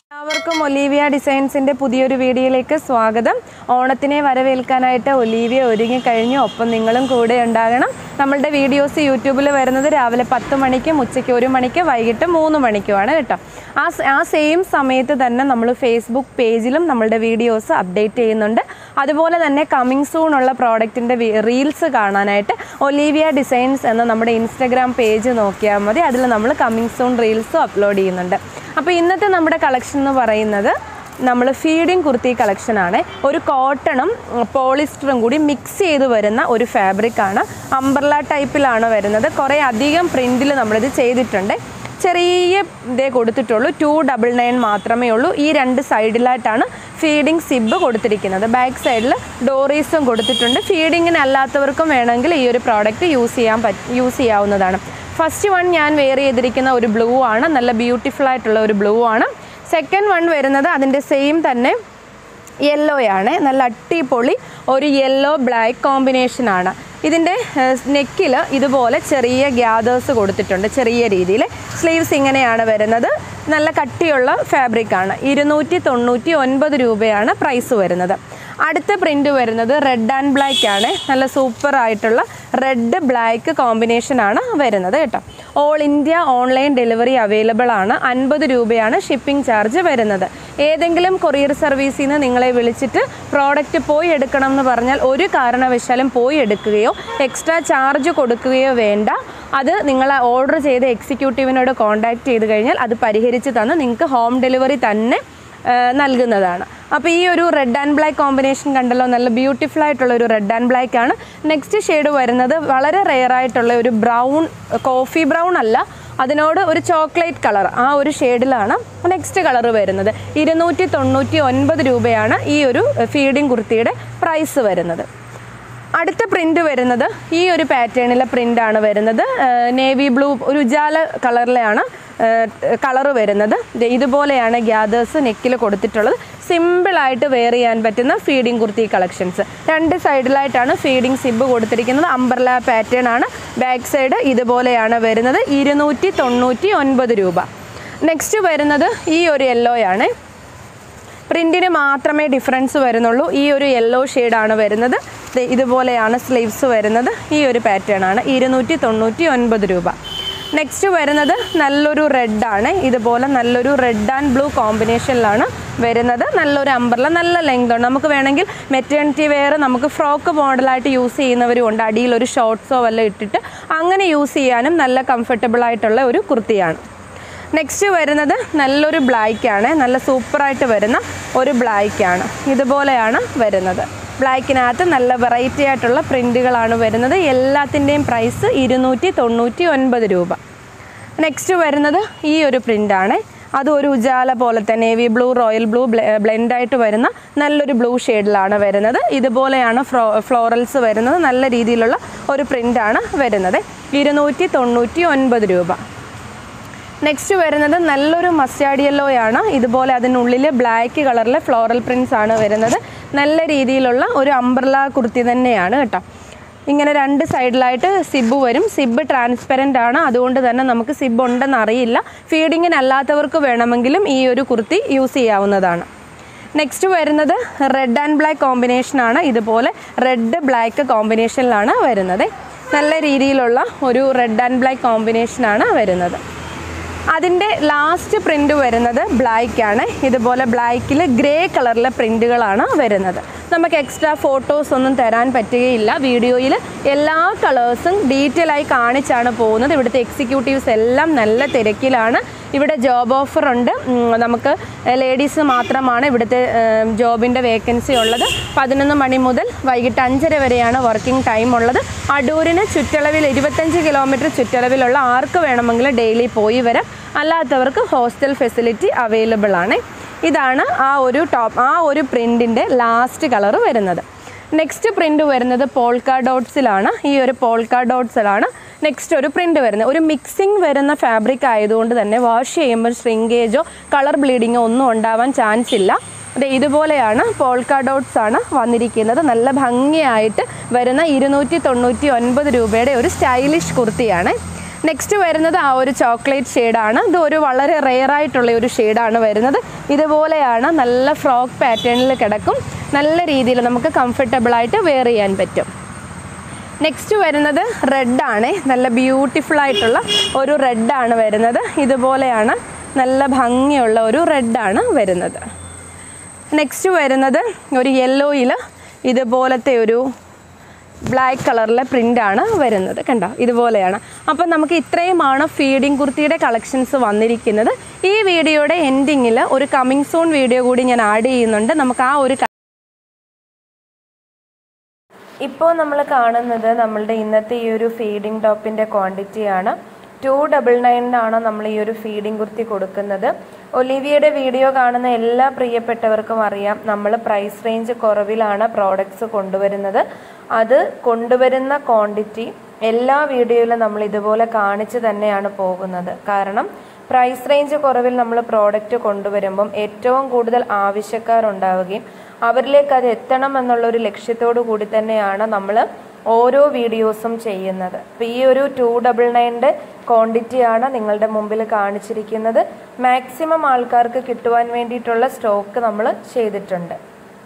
എല്ലാവർക്കും ഒലീവിയ ഡിസൈൻസിൻ്റെ പുതിയൊരു വീഡിയോയിലേക്ക് സ്വാഗതം ഓണത്തിനെ വരവേൽക്കാനായിട്ട് ഒലീവിയ ഒരുങ്ങി കഴിഞ്ഞു ഒപ്പം നിങ്ങളും കൂടെ ഉണ്ടാകണം നമ്മളുടെ വീഡിയോസ് യൂട്യൂബിൽ വരുന്നത് രാവിലെ പത്ത് മണിക്കും ഉച്ചയ്ക്ക് ഒരു മണിക്ക് വൈകിട്ട് മൂന്ന് മണിക്കുമാണ് കേട്ടോ ആ സ- ആ സെയിം സമയത്ത് തന്നെ നമ്മൾ ഫേസ്ബുക്ക് പേജിലും നമ്മളുടെ വീഡിയോസ് അപ്ഡേറ്റ് ചെയ്യുന്നുണ്ട് അതുപോലെ തന്നെ കമ്മിങ് സൂൺ ഉള്ള പ്രോഡക്റ്റിൻ്റെ റീൽസ് കാണാനായിട്ട് ഒലീവിയ ഡിസൈൻസ് എന്ന നമ്മുടെ ഇൻസ്റ്റഗ്രാം പേജ് നോക്കിയാൽ മതി അതിൽ നമ്മൾ കമ്മിങ് സൂൺ റീൽസും അപ്ലോഡ് ചെയ്യുന്നുണ്ട് അപ്പോൾ ഇന്നത്തെ നമ്മുടെ കളക്ഷൻ എന്ന് പറയുന്നത് നമ്മൾ ഫീഡിങ് കുർത്തി കളക്ഷനാണ് ഒരു കോട്ടണും പോളിസ്റ്ററും കൂടി മിക്സ് ചെയ്ത് വരുന്ന ഒരു ഫാബ്രിക്കാണ് അംബർല ടൈപ്പിലാണ് വരുന്നത് കുറേ അധികം പ്രിൻറ്റിൽ നമ്മളിത് ചെയ്തിട്ടുണ്ട് ചെറിയ ഇതേ കൊടുത്തിട്ടുള്ളൂ ടു ഡബിൾ നയൻ മാത്രമേ ഉള്ളൂ ഈ രണ്ട് സൈഡിലായിട്ടാണ് ഫീഡിങ് സിബ് കൊടുത്തിരിക്കുന്നത് ബാക്ക് സൈഡിൽ ഡോറീസും കൊടുത്തിട്ടുണ്ട് ഫീഡിങ്ങിന് അല്ലാത്തവർക്കും വേണമെങ്കിൽ ഈ ഒരു പ്രോഡക്റ്റ് യൂസ് ചെയ്യാൻ പറ്റ യൂസ് ചെയ്യാവുന്നതാണ് ഫസ്റ്റ് വൺ ഞാൻ വെയർ ചെയ്തിരിക്കുന്ന ഒരു ബ്ലൂ ആണ് നല്ല ബ്യൂട്ടിഫുൾ ആയിട്ടുള്ള ഒരു ബ്ലൂ ആണ് സെക്കൻഡ് വൺ വരുന്നത് അതിൻ്റെ സെയിം തന്നെ യെല്ലോയാണ് നല്ല അട്ടിപ്പൊളി ഒരു യെല്ലോ ബ്ലാക്ക് കോമ്പിനേഷൻ ആണ് ഇതിൻ്റെ നെക്കിൽ ഇതുപോലെ ചെറിയ ഗ്യാദേഴ്സ് കൊടുത്തിട്ടുണ്ട് ചെറിയ രീതിയിൽ സ്ലീവ്സ് ഇങ്ങനെയാണ് വരുന്നത് നല്ല കട്ടിയുള്ള ഫാബ്രിക്കാണ് ഇരുന്നൂറ്റി തൊണ്ണൂറ്റി ഒൻപത് രൂപയാണ് പ്രൈസ് വരുന്നത് അടുത്ത പ്രിൻ്റ് വരുന്നത് റെഡ് ആൻഡ് ബ്ലാക്ക് ആണ് നല്ല സൂപ്പർ ആയിട്ടുള്ള റെഡ് ബ്ലാക്ക് കോമ്പിനേഷൻ ആണ് വരുന്നത് കേട്ടോ all India online delivery available ആണ് അൻപത് രൂപയാണ് ഷിപ്പിംഗ് ചാർജ് വരുന്നത് ഏതെങ്കിലും കൊറിയർ സർവീസിൽ നിന്ന് നിങ്ങളെ വിളിച്ചിട്ട് പ്രോഡക്റ്റ് പോയി എടുക്കണം എന്ന് പറഞ്ഞാൽ ഒരു കാരണവശാലും പോയി എടുക്കുകയോ എക്സ്ട്രാ ചാർജ് കൊടുക്കുകയോ വേണ്ട അത് നിങ്ങൾ ഓർഡർ ചെയ്ത എക്സിക്യൂട്ടീവിനോട് കോൺടാക്ട് ചെയ്ത് കഴിഞ്ഞാൽ അത് പരിഹരിച്ച് തന്ന് നിങ്ങൾക്ക് ഹോം ഡെലിവറി തന്നെ ആ, നൽകുന്നതാണ് അപ്പോൾ ഈ ഒരു റെഡ് ആൻഡ് ബ്ലാക്ക് കോമ്പിനേഷൻ കണ്ടല്ലോ നല്ല ബ്യൂട്ടിഫുൾ ആയിട്ടുള്ള ഒരു റെഡ് ആൻഡ് ബ്ലാക്ക് ആണ് നെക്സ്റ്റ് ഷെയ്ഡ് വരുന്നത് വളരെ റെയർ ആയിട്ടുള്ള ഒരു ബ്രൗൺ കോഫി ബ്രൗൺ അല്ല അതിനോട് ഒരു ചോക്ലേറ്റ് കളർ ആ ഒരു ഷെയ്ഡിലാണ് നെക്സ്റ്റ് കളർ വരുന്നത് ഇരുന്നൂറ്റി തൊണ്ണൂറ്റി ഒൻപത് രൂപയാണ് ഈ ഒരു ഫീഡിംഗ് കുർത്തിയുടെ പ്രൈസ് വരുന്നത് അടുത്ത പ്രിൻ്റ് വരുന്നത് ഈ ഒരു പാറ്റേണിലെ പ്രിൻ്റാണ് വരുന്നത് നേവി ബ്ലൂ ഒരു ഉജാല കളറിലാണ് കളറ് വരുന്നത് ദേ ഇതുപോലെയാണ് ഗ്യാദേഴ്സ് നെക്കിൽ കൊടുത്തിട്ടുള്ളത് സിമ്പിളായിട്ട് വെയർ ചെയ്യാൻ പറ്റുന്ന ഫീഡിംഗ് കുർത്തി കളക്ഷൻസ് രണ്ട് സൈഡിലായിട്ടാണ് ഫീഡിംഗ് സിബ് കൊടുത്തിരിക്കുന്നത് അംബർല പാറ്റേൺ ആണ് ബാക്ക് സൈഡ് ഇതുപോലെയാണ് വരുന്നത് ഇരുന്നൂറ്റി തൊണ്ണൂറ്റി ഒൻപത് രൂപ നെക്സ്റ്റ് വരുന്നത് ഈ ഒരു യെല്ലോയാണ് പ്രിൻറ്റിന് മാത്രമേ ഡിഫറൻസ് വരുന്നുള്ളൂ ഈ ഒരു യെല്ലോ ഷെയ്ഡാണ് വരുന്നത് ദേ ഇതുപോലെയാണ് സ്ലീവ്സ് വരുന്നത് ഈ ഒരു പാറ്റേൺ ആണ് ഇരുന്നൂറ്റി തൊണ്ണൂറ്റി ഒൻപത് രൂപ നെക്സ്റ്റ് വരുന്നത് നല്ലൊരു റെഡാണ് ഇതുപോലെ നല്ലൊരു റെഡ് ആൻഡ് ബ്ലൂ കോമ്പിനേഷനിലാണ് വരുന്നത് നല്ലൊരു അമ്പർല നല്ല ലെങ്ത് ഉണ്ട് നമുക്ക് വേണമെങ്കിൽ മെറ്റേണിറ്റി വെയർ നമുക്ക് ഫ്രോക്ക് മോഡലായിട്ട് യൂസ് ചെയ്യുന്നവരും ഉണ്ട് അടിയിൽ ഒരു ഷോർട്ട്സോ വല്ലതും ഇട്ടിട്ട് അങ്ങനെ യൂസ് ചെയ്യാനും നല്ല കംഫർട്ടബിൾ ആയിട്ടുള്ള ഒരു കുർത്തിയാണ് നെക്സ്റ്റ് വരുന്നത് നല്ലൊരു ബ്ലാക്കാണ് നല്ല സൂപ്പറായിട്ട് വരുന്ന ഒരു ബ്ലാക്കാണ് ഇതുപോലെയാണ് വരുന്നത് ബ്ലാക്കിനകത്ത് നല്ല വെറൈറ്റി ആയിട്ടുള്ള പ്രിൻറ്റുകളാണ് വരുന്നത് എല്ലാത്തിൻ്റെയും പ്രൈസ് ഇരുന്നൂറ്റി തൊണ്ണൂറ്റി ഒൻപത് രൂപ നെക്സ്റ്റ് വരുന്നത് ഈ ഒരു പ്രിൻ്റാണ് അത് ഒരു ഉജാല പോലത്തെ നേവി ബ്ലൂ റോയൽ ബ്ലൂ ബ്ലെൻഡായിട്ട് വരുന്ന നല്ലൊരു ബ്ലൂ ഷെയ്ഡിലാണ് വരുന്നത് ഇതുപോലെയാണ് ഫ്ലോ ഫ്ലോറൽസ് വരുന്നത് നല്ല രീതിയിലുള്ള ഒരു പ്രിൻ്റാണ് വരുന്നത് ഇരുന്നൂറ്റി തൊണ്ണൂറ്റി ഒൻപത് രൂപ നെക്സ്റ്റ് വരുന്നത് നല്ലൊരു മസ്റ്റാർഡ് യെല്ലോ ആണ് ഇതുപോലെ അതിനുള്ളിൽ ബ്ലാക്ക് കളറിലെ ഫ്ലോറൽ പ്രിൻസ് ആണ് വരുന്നത് നല്ല രീതിയിലുള്ള ഒരു അംബ്രല കുർത്തി തന്നെയാണ് കേട്ടോ ഇങ്ങനെ രണ്ട് സൈഡിലായിട്ട് സിബ് വരും സിബ് ട്രാൻസ്പെറൻ്റ് ആണ് അതുകൊണ്ട് തന്നെ നമുക്ക് സിബ് ഉണ്ടെന്ന് അറിയില്ല ഫീഡിങ്ങിന് അല്ലാത്തവർക്ക് വേണമെങ്കിലും ഈ ഒരു കുർത്തി യൂസ് ചെയ്യാവുന്നതാണ് നെക്സ്റ്റ് വരുന്നത് റെഡ് ആൻഡ് ബ്ലാക്ക് കോമ്പിനേഷനാണ് ഇതുപോലെ റെഡ് ബ്ലാക്ക് കോമ്പിനേഷനിലാണ് വരുന്നത് നല്ല രീതിയിലുള്ള ഒരു റെഡ് ആൻഡ് ബ്ലാക്ക് കോമ്പിനേഷനാണ് വരുന്നത് അതിൻ്റെ ലാസ്റ്റ് പ്രിൻ്റ് വരുന്നത് ബ്ലാക്ക് ആണ് ഇതുപോലെ ബ്ലാക്കിൽ ഗ്രേ കളറിലെ പ്രിൻ്റുകളാണ് വരുന്നത് നമുക്ക് എക്സ്ട്രാ ഫോട്ടോസ് ഒന്നും തരാൻ പറ്റുകയില്ല വീഡിയോയിൽ എല്ലാ കളേഴ്സും ഡീറ്റെയിൽ ആയി കാണിച്ചാണ് പോകുന്നത് ഇവിടുത്തെ എക്സിക്യൂട്ടീവ്സ് എല്ലാം നല്ല തിരക്കിലാണ് ഇവിടെ ജോബ് ഓഫർ ഉണ്ട് ഉം, നമുക്ക് ലേഡീസ് മാത്രമാണ് ഇവിടുത്തെ ജോബിൻ്റെ വേക്കൻസി ഉള്ളത് പതിനൊന്ന് മണി മുതൽ വൈകിട്ട് അഞ്ചര വരെയാണ് വർക്കിംഗ് ടൈം ഉള്ളത് അടൂരിന് ചുറ്റളവിൽ ഇരുപത്തഞ്ച് കിലോമീറ്റർ ചുറ്റളവിലുള്ള ആർക്ക് വേണമെങ്കിലും ഡെയിലി പോയി വരാം അല്ലാത്തവർക്ക് ഹോസ്റ്റൽ ഫെസിലിറ്റി അവൈലബിൾ ആണ് ഇതാണ് ആ ഒരു ടോപ്പ് ആ ഒരു പ്രിൻറ്റിൻ്റെ ലാസ്റ്റ് കളർ വരുന്നത് നെക്സ്റ്റ് പ്രിൻ്റ് വരുന്നത് പോൾക്ക ഡോട്ട്സിലാണ് ഈ ഒരു പോൾക്ക ഡോട്ട്സിലാണ് നെക്സ്റ്റ് ഒരു പ്രിൻ്റ് വരുന്നത് ഒരു മിക്സിംഗ് വരുന്ന ഫാബ്രിക് ആയതുകൊണ്ട് തന്നെ വാഷ് ചെയ്യുമ്പോൾ ശ്രിങ്കേജോ കളർ ബ്ലീഡിങ്ങോ ഒന്നും ഉണ്ടാവാൻ ചാൻസ് ഇല്ല അതെ ഇതുപോലെയാണ് പോൾക്ക ഡോട്ട്സ് ആണ് വന്നിരിക്കുന്നത് നല്ല ഭംഗിയായിട്ട് വരുന്ന ഇരുന്നൂറ്റി തൊണ്ണൂറ്റി ഒൻപത് രൂപയുടെ ഒരു സ്റ്റൈലിഷ് കുർത്തിയാണ് നെക്സ്റ്റ് വരുന്നത് ആ ഒരു ചോക്ലേറ്റ് ഷെയ്ഡാണ് ഇത് ഒരു വളരെ റെയർ ആയിട്ടുള്ള ഒരു ഷെയ്ഡാണ് വരുന്നത് ഇതുപോലെയാണ് നല്ല ഫ്രോക്ക് പാറ്റേണിൽ കിടക്കും നല്ല രീതിയിൽ നമുക്ക് കംഫർട്ടബിൾ ആയിട്ട് വെയർ ചെയ്യാൻ പറ്റും നെക്സ്റ്റ് വരുന്നത് റെഡാണ് നല്ല ബ്യൂട്ടിഫുൾ ആയിട്ടുള്ള ഒരു റെഡാണ് വരുന്നത് ഇതുപോലെയാണ് നല്ല ഭംഗിയുള്ള ഒരു റെഡാണ് വരുന്നത് നെക്സ്റ്റ് വരുന്നത് ഒരു യെല്ലോയിൽ ഇതുപോലത്തെ ഒരു ബ്ലാക്ക് കളറിലെ പ്രിൻ്റാണ് വരുന്നത് കണ്ടോ ഇതുപോലെയാണ് അപ്പം നമുക്ക് ഇത്രയുമാണ് ഫീഡിങ് കുർത്തിയുടെ കളക്ഷൻസ് വന്നിരിക്കുന്നത് ഈ വീഡിയോയുടെ എൻഡിങ്ങിൽ ഒരു കമ്മിങ് സൂൺ വീഡിയോ കൂടി ഞാൻ ആഡ് ചെയ്യുന്നുണ്ട് നമുക്ക് ആ ഒരു ഇപ്പോൾ നമ്മൾ കാണുന്നത് നമ്മളുടെ ഇന്നത്തെ ഈ ഒരു ഫീഡിംഗ് ടോപ്പിൻ്റെ ക്വാണ്ടിറ്റിയാണ് ടു ഡബിൾ നയനിനാണ് നമ്മൾ ഈ ഒരു ഫീഡിംഗ് കുർത്തി കൊടുക്കുന്നത് ഒലിവിയയുടെ വീഡിയോ കാണുന്ന എല്ലാ പ്രിയപ്പെട്ടവർക്കും അറിയാം നമ്മൾ പ്രൈസ് റേഞ്ച് കുറവിലാണ് പ്രോഡക്ട്സ് കൊണ്ടുവരുന്നത് അത് കൊണ്ടുവരുന്ന ക്വാണ്ടിറ്റി എല്ലാ വീഡിയോയിലും നമ്മൾ ഇതുപോലെ കാണിച്ച് തന്നെയാണ് പോകുന്നത് കാരണം പ്രൈസ് റേഞ്ച് കുറവിൽ നമ്മൾ പ്രോഡക്റ്റ് കൊണ്ടുവരുമ്പം ഏറ്റവും കൂടുതൽ ആവശ്യക്കാരുണ്ടാവുകയും അവരിലേക്ക് അത് എത്തണം എന്നുള്ള ഒരു ലക്ഷ്യത്തോടു കൂടി തന്നെയാണ് നമ്മൾ ഓരോ വീഡിയോസും ചെയ്യുന്നത് അപ്പോൾ ഈ ഒരു ടു ഡബിൾ നയൻ്റെ ക്വാണ്ടിറ്റിയാണ് നിങ്ങളുടെ മുമ്പിൽ കാണിച്ചിരിക്കുന്നത് മാക്സിമം ആൾക്കാർക്ക് കിട്ടുവാൻ വേണ്ടിയിട്ടുള്ള സ്റ്റോക്ക് നമ്മൾ ചെയ്തിട്ടുണ്ട്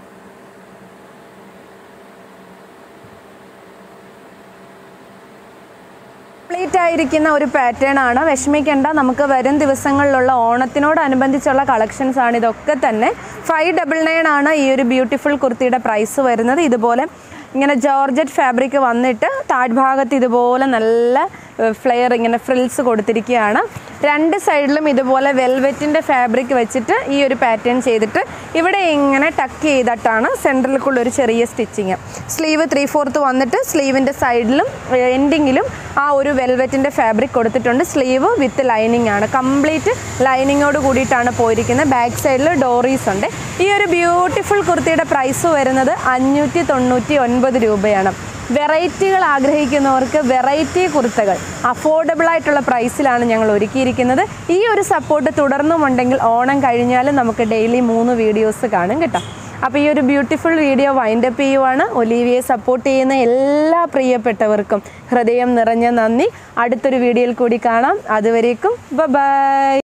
കംപ്ലീറ്റ് ആയിരിക്കുന്ന ഒരു പാറ്റേൺ ആണ് വിഷമിക്കേണ്ട നമുക്ക് വരും ദിവസങ്ങളിലുള്ള ഓണത്തിനോടനുബന്ധിച്ചുള്ള കളക്ഷൻസ് ആണ് ഇതൊക്കെ തന്നെ ഫൈവ് ഡബിൾ നയൻ ആണ് ഈ ഒരു ബ്യൂട്ടിഫുൾ കുർത്തിയുടെ പ്രൈസ് വരുന്നത് ഇതുപോലെ ഇങ്ങനെ ജോർജറ്റ് ഫാബ്രിക് വന്നിട്ട് താഴ്ഭാഗത്ത് ഇതുപോലെ നല്ല ഫ്ലെയർ ഇങ്ങനെ ഫ്രിൽസ് കൊടുത്തിരിക്കുകയാണ് രണ്ട് സൈഡിലും ഇതുപോലെ വെൽവെറ്റിൻ്റെ ഫാബ്രിക് വെച്ചിട്ട് ഈ ഒരു പാറ്റേൺ ചെയ്തിട്ട് ഇവിടെ ഇങ്ങനെ ടക്ക് ചെയ്തിട്ടാണ് സെൻറ്ററിലേക്കുള്ള ഒരു ചെറിയ സ്റ്റിച്ചിങ് സ്ലീവ് ത്രീ ഫോർത്ത് വന്നിട്ട് സ്ലീവിൻ്റെ സൈഡിലും എൻഡിങ്ങിലും ആ ഒരു വെൽവെറ്റിൻ്റെ ഫാബ്രിക് കൊടുത്തിട്ടുണ്ട് സ്ലീവ് വിത്ത് ലൈനിങ് ആണ് കംപ്ലീറ്റ് ലൈനിങ്ങോട് കൂടിയിട്ടാണ് പോയിരിക്കുന്നത് ബാക്ക് സൈഡിൽ ഡോറീസ് ഉണ്ട് ഈ ഒരു ബ്യൂട്ടിഫുൾ കുർത്തിയുടെ പ്രൈസ് വരുന്നത് അഞ്ഞൂറ്റി തൊണ്ണൂറ്റി ഒൻപത് രൂപയാണ് വെറൈറ്റികൾ ആഗ്രഹിക്കുന്നവർക്ക് വെറൈറ്റി കുർത്തകൾ അഫോർഡബിൾ ആയിട്ടുള്ള പ്രൈസിലാണ് ഞങ്ങൾ ഒരുക്കിയിരിക്കുന്നത് ഈ ഒരു സപ്പോർട്ട് തുടർന്നുമുണ്ടെങ്കിൽ ഓണം കഴിഞ്ഞാലും നമുക്ക് ഡെയിലി മൂന്ന് വീഡിയോസ് കാണും കേട്ടോ അപ്പോൾ ഈ ഒരു ബ്യൂട്ടിഫുൾ വീഡിയോ വൈൻഡപ്പ് ചെയ്യുവാണ് ഒലീവിയെ സപ്പോർട്ട് ചെയ്യുന്ന എല്ലാ പ്രിയപ്പെട്ടവർക്കും ഹൃദയം നിറഞ്ഞ നന്ദി അടുത്തൊരു വീഡിയോയിൽ കൂടി കാണാം അതുവരേക്കും ബൈ